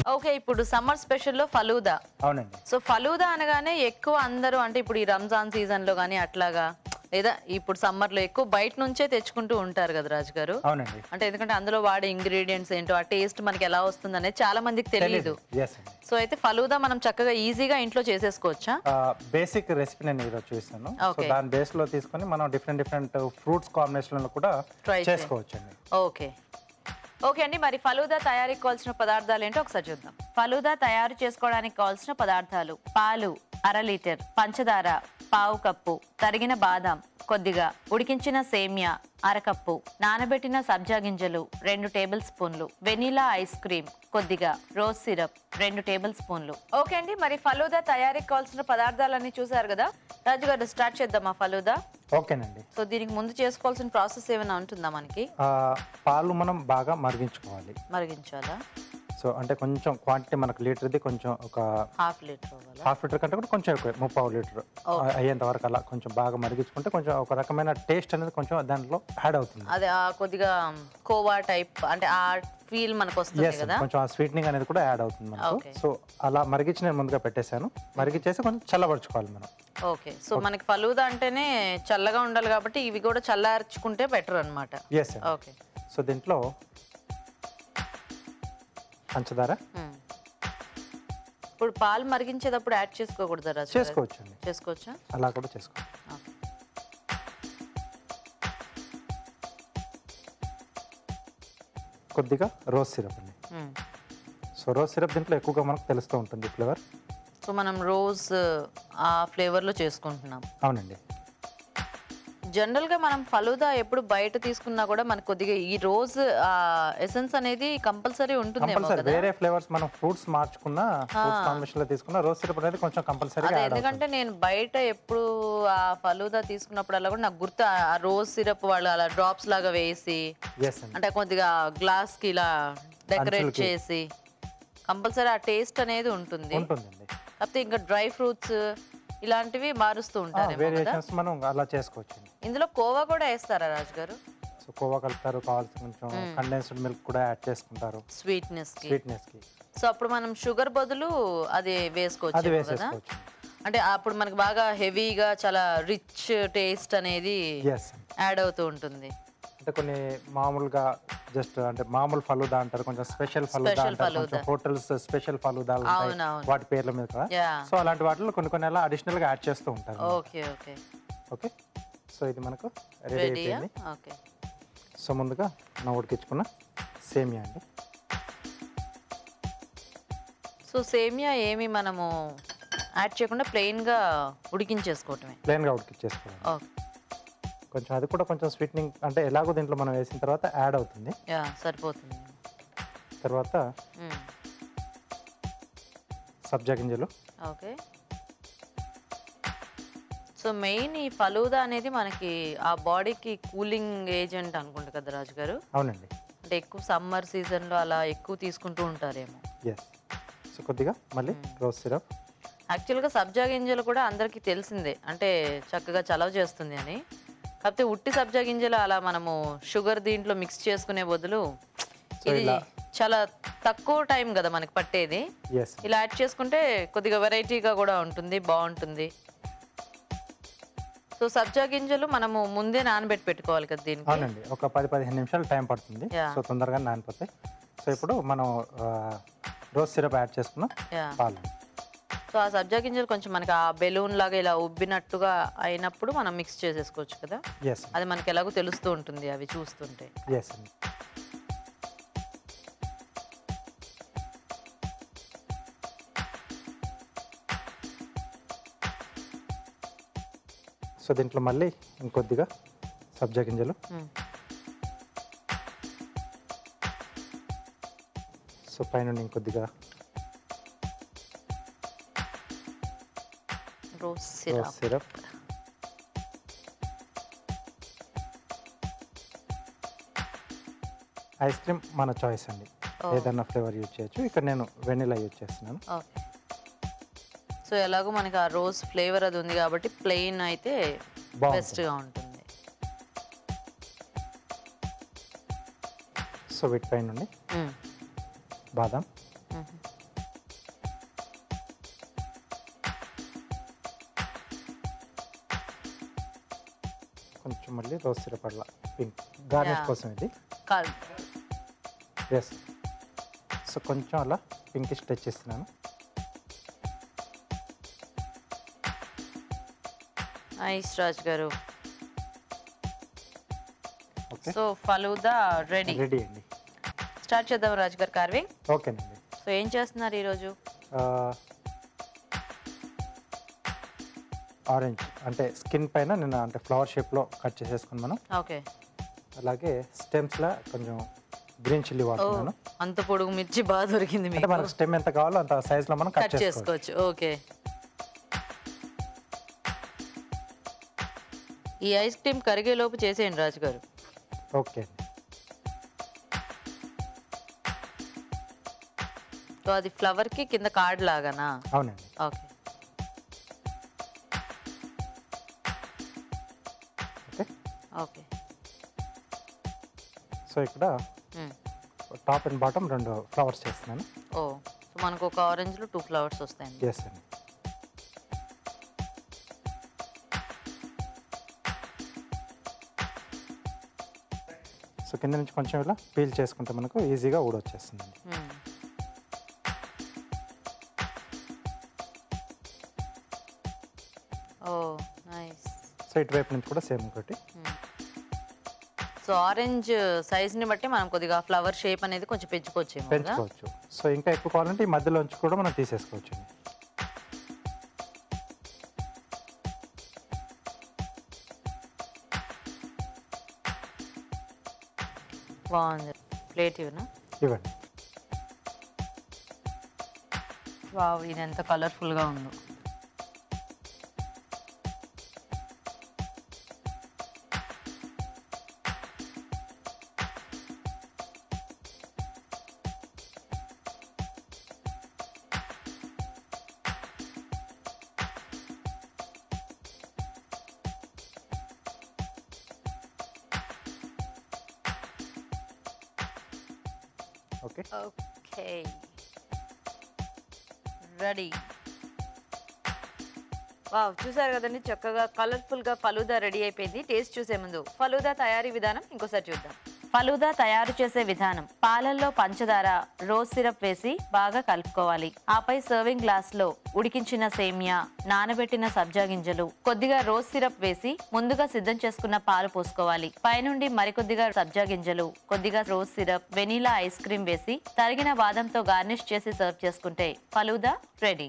Okay ఇప్పుడు summer స్పెషల్లో falooda అవునండి so falooda అనగానే ఎక్కువ అందరూ అంటే ఇప్పుడు ఈ రంజాన్ సీజన్ లో కానీ అట్లాగా లేదా ఇప్పుడు సమ్మర్ లో ఎక్కువ బయట నుంచే తెచ్చుకుంటూ ఉంటారు కదా రాజు గారు అవునండి అంటే ఎందుకంటే అందులో వాడే ఇంగ్రీడియంట్స్ ఏంటో ఆ టేస్ట్ మనకి ఎలా వస్తుంది అనేది చాలా మందికి తెలియదు ఎస్ అండి సో అయితే ఫలూదా మనం చక్కగా ఈజీగా ఇంట్లో చేసేసుకోవచ్చా బేసిక్ రెసిపీ నేను ఈరోజు చూపిస్తాను సో Okay. దాని బేస్ లో తీసుకొని మనం డిఫరెంట్ డిఫరెంట్ ఫ్రూట్స్ కాంబినేషన్ లో కూడా Try చేయ- చేసుకోవచ్చు అండి ఓకే ఓకే అండి మరి ఫలూదా తయారీకి కావాల్సిన పదార్థాలు ఏంటో ఒకసారి చూద్దాం ఫలూదా తయారు చేసుకోవడానికి కావాల్సిన పదార్థాలు పాలు అర లీటర్ పంచదార పావు కప్పు తరిగిన బాదాం కొద్దిగా ఉడికించిన సేమియా అరకప్పు నానబెట్టిన సబ్జా గింజలు రెండు టేబుల్ స్పూన్లు వెనీలా ఐస్ క్రీమ్ కొద్దిగా రోజ్ సిరప్ రెండు టేబుల్ స్పూన్లు ఓకే అండి మరి ఫలూదా తయారీకి కావాల్సిన పదార్థాలన్నీ చూసారు కదా రాజు గారు స్టార్ట్ చేద్దామా ఫలూదా ఓకేనండి సో దీనికి ముందు చేసుకోవాల్సిన ప్రాసెస్ ఏమైనా ఉంటుందా మనకి ఆ, పాలు మనం బాగా మరిగించుకోవాలి మరిగించాలా సో అంటే కొంచెం క్వాంటిటీ మనకు లీటర్ది కొంచెం ఒక హాఫ్ లీటర్ అవ్వాలా హాఫ్ లీటర్ కంటే కూడా కొంచెం ఎక్కువ ముప్పావు లీటర్ అయ్యేంత వరకు అలా కొంచెం బాగా మరిగించుకుంటే కొంచెం ఒక రకమైన టేస్ట్ అనేది కొంచెం దాంట్లో యాడ్ అవుతుంది అదే ఆ కొద్దిగా కోవా టైప్ అంటే ఆ ఫీల్ మనకు వస్తుంది ఎస్ కదా కొంచెం ఆ స్వీట్నింగ్ అనేది కూడా యాడ్ అవుతుంది మనకు Okay. సో అలా మరిగించి నేను ముందుగా పెట్టేశాను మరిగించేసి కొంచెం చల్లబరుచుకోవాలి మనం ఓకే సో మనకి ఫలూదా అంటేనే చల్లగా ఉండాలి కాబట్టి ఇవి కూడా చల్లార్చుకుంటే బెటర్ అన్నమాట ఎస్ ఓకే సో దీంట్లో పంచదార మ్మ్. ఇప్పుడు పాలు మరిగించేటప్పుడు యాడ్ చేసుకోకూడదా రాజు గారు? చేసుకోవచ్చు అండి చేసుకోవచ్చా అలా కూడా చేసుకోవచ్చు ఓకే. కొద్దిగా రోజ్ సిరప్ అండి మ్మ్. సో రోజ్ సిరప్ దీంట్లో ఎక్కువగా మనకు తెలుస్తూ ఉంటుంది ఫ్లేవర్ సో మనం రోజ్ ఆ ఫ్లేవర్లో చేసుకుంటున్నాం అవునండి జనరల్ గా మనం ఫలూదా ఎప్పుడు బయట తీసుకున్నా కూడా మనకు కొద్దిగా ఈ రోజ్ ఎసెన్స్ అనేది కంపల్సరీ ఉంటుందేమో కంపల్సరీ కదా వేరే ఫ్లేవర్స్ మనం ఫ్రూట్స్ మార్చుకున్నా ఫ్రూట్స్ కాంబినేషన్ లో తీసుకున్నా రోజ్ సిరప్ అనేది కొంచెం కంపల్సరీగా అదే యాడ్ అవుతుంది ఎందుకంటే నేను బయట ఎప్పుడు ఆ ఫలూదా తీసుకున్నప్పుడల్లా కూడా నాకు గుర్తు ఆ- ఆ రోజ్ సిరప్ వాళ్ళు అలా డ్రాప్స్ లాగా వేసి ఎస్ అండి అంటే కొద్దిగా గ్లాస్ కి ఇలా డెకరేట్ అంచులకి. చేసి కంపల్సరీ ఆ టేస్ట్ అనేది ఉంటుంది ఉంటుందండి కాకపోతే ఇంకా డ్రై ఫ్రూట్స్ ఇలాంటివి మారుస్తూ ఉంటారేమో కదా వేరియేషన్స్ మనం అలా చేసుకోవచ్చు ఇందులో కోవా కూడా వేస్తారా రాజు గారు సో కోవా కలుపుతారు కావాల్సిన కొంచెం కండెన్స్డ్ మిల్క్ కూడా యాడ్ చేసుకుంటారు స్వీట్నెస్ కి స్వీట్నెస్ కి సో అప్పుడు మనం షుగర్ బదులు అది అది వేసుకోవచ్చు కదా వేసేసుకోవచ్చు అంటే అప్పుడు మనకి బాగా హెవీగా చాలా రిచ్ టేస్ట్ అనేది ఎస్ యాడ్ అవుతూ ఉంటుంది అంటే కొన్ని మామూలుగా జస్ట్ అంటే మామూలు ఫలూదా అంటారు కొంచెం స్పెషల్ ఫలూదా Special అంటారు ఫలూదా. కొంచెం హోటల్స్ స్పెషల్ ఫలూదాలు ఉంటాయి అవునవును. వాటి పేర్ల మీద కూడా యా సో అలాంటి వాటిలో కొన్ని కొన్ని అలా అడిషనల్ గా యాడ్ చేస్తూ ఉంటారు ఓకే ఓకే ఓకే సో ఇది మనకు రెడీ రెడీయా అయిపోయింది ఓకే సో ముందుగా నా ఉడికించుకున్న సేమియా అండి సో సేమియా ఏమి మనము యాడ్ చేయకుండా plain గా ఉడికించేసుకోవటమే ప్లెయిన్ గా ఉడికిచ్చేసుకోవాలి ఓకే కొంచెం అది కూడా కొంచెం స్వీట్నింగ్ అంటే ఎలాగో దీంట్లో మనం వేసిన తర్వాత యాడ్ అవుతుంది యా సరిపోతుంది తర్వాత మ్మ్. సబ్జా గింజలు ఓకే సో మెయిన్ ఈ ఫలూదా అనేది మనకి ఆ బాడీకి కూలింగ్ ఏజెంట్ అనుకుంటా కదా రాజు గారు అవునండి అంటే ఎక్కువ సమ్మర్ సీజన్లో అలా ఎక్కువ తీసుకుంటూ ఉంటారేమో ఎస్ సో కొద్దిగా మళ్ళీ రోజ్ సిరప్ యాక్చువల్గా సబ్జా గింజలు కూడా అందరికీ తెలిసిందే అంటే చక్కగా చలవ చేస్తుంది అని కాకపోతే ఉట్టి సబ్జా గింజలు అలా మనము షుగర్ దీంట్లో మిక్స్ చేసుకునే బదులు ఇది ఇలా- చాలా తక్కువ టైం కదా మనకి పట్టేది ఎస్ ఇలా యాడ్ చేసుకుంటే కొద్దిగా వెరైటీగా కూడా ఉంటుంది బాగుంటుంది సో సబ్జా గింజలు మనము ముందే నానబెట్టి పెట్టుకోవాలి కదా దీనికి అవునండి ఒక పది పదిహేను నిమిషాలు టైం పడుతుంది Yeah. సో తొందరగా నానిపోతాయి సో ఇప్పుడు మనం ఆ, రోజ్ సిరప్ యాడ్ చేసుకున్న యా పాలు సో ఆ సబ్జా గింజలు కొంచెం మనకి ఆ బెలూన్ లాగా ఇలా ఉబ్బినట్టుగా అయినప్పుడు మనం మిక్స్ చేసేసుకోవచ్చు కదా ఎస్ అది మనకి ఎలాగో తెలుస్తూ ఉంటుంది అవి చూస్తుంటే ఎస్ అండి సో దీంట్లో మళ్ళీ ఇంకొద్దిగా సబ్జా గింజలు మ్మ్. సో పైన ఇంకొద్దిగా rose rose syrup syrup ice cream మన చాయిస్ అండి ఏదన్నా ఫ్లేవర్ యూజ్ చేయొచ్చు ఇక్కడ నేను వెనిలా యూజ్ చేస్తున్నాను ఓకే సో ఎలాగో మనకి ఆ రోజ్ ఫ్లేవర్ అది ఉంది కాబట్టి ప్లెయిన్ అయితే బాగుంటుంది. బెస్ట్గా ఉంటుంది సో వీటిపై నుండి మ్మ్. బాదం మ్మ్. కొంచెం మళ్ళీ రోజ్ సిరప్ అలా పింక్ గార్నిష్ Yeah. కోసం ఇది కాల్ ఎస్ సో కొంచెం అలా పింకిష్ టచ్ ఇస్తున్నాను నైస్ రాజ్ గారు okay so falooda ready ready అండి స్టార్ట్ చేద్దాం రాజ్ గారు కార్వింగ్ ఓకేనండి సో ఏం చేస్తున్నారు ఈరోజు ఆరెంజ్ అంటే స్కిన్ పైన నేను అంటే ఫ్లవర్ షేప్లో కట్ చేసేసుకుని మనం ఓకే అలాగే స్టెమ్స్లో కొంచెం గ్రీన్ చిల్లీ ఓ వాడుతున్నాను అంత పొడుగు మిర్చి బాగా దొరికింది అంటే మీకు మనకు స్టెమ్ ఎంత కావాలో అంత సైజులో మనం కట్ కట్ చేసుకోవచ్చు చేసుకోవచ్చు ఓకే ఈ ఐస్ క్రీమ్ కరిగే లోపు చేసేయండి రాజు గారు ఓకే అండి సో అది ఫ్లవర్ కి కింద కార్డ్ లాగానా అవునండి ఓకే ఓకే ఓకే సో ఇక్కడ టాప్ అండ్ బాటమ్ రెండు ఫ్లవర్స్ చేస్తున్నాను ఓ సో మనకు ఒక ఆరెంజ్ లో టూ ఫ్లవర్స్ వస్తాయండి ఎస్ అండి సో కింద నుంచి కొంచెం ఇలా పీల్ చేసుకుంటే మనకు ఈజీగా ఊడొచ్చేస్తుందండి మ్మ్. ఓ నైస్ సో ఇటువైపు నుంచి కూడా సేమ్ ఇంకోటి సో ఆరెంజ్ సైజ్ ని బట్టి మనం కొద్దిగా ఫ్లవర్ షేప్ అనేది కొంచెం పెంచుకోవచ్చేమో కదా పెంచుకోవచ్చు సో ఇంకా ఎక్కువ కావాలంటే ఈ మధ్యలోంచి కూడా మనం తీసేసుకోవచ్చు అండి బాగుంది ప్లేట్ ఇవనా ఇవ్వండి వావ్ ఇది ఎంత కలర్ఫుల్ గా ఉందో ఓకే ఓకే రెడీ వావ్ చూసారు కదండి చక్కగా కలర్ఫుల్ గా ఫలూదా రెడీ అయిపోయింది టేస్ట్ చూసే ముందు ఫలూదా తయారీ విధానం ఇంకోసారి చూద్దాం ఫలూదా తయారు చేసే విధానం పాలల్లో పంచదార రోజ్ సిరప్ వేసి బాగా కలుపుకోవాలి ఆపై సర్వింగ్ గ్లాస్ లో ఉడికించిన సేమియా నానబెట్టిన సబ్జా గింజలు కొద్దిగా రోజ్ సిరప్ వేసి ముందుగా సిద్ధం చేసుకున్న పాలు పోసుకోవాలి పైనుండి మరికొద్దిగా సబ్జా గింజలు కొద్దిగా rose syrup vanilla ice cream వేసి తరిగిన బాదంతో గార్నిష్ చేసి సర్వ్ చేసుకుంటే ఫలూదా రెడీ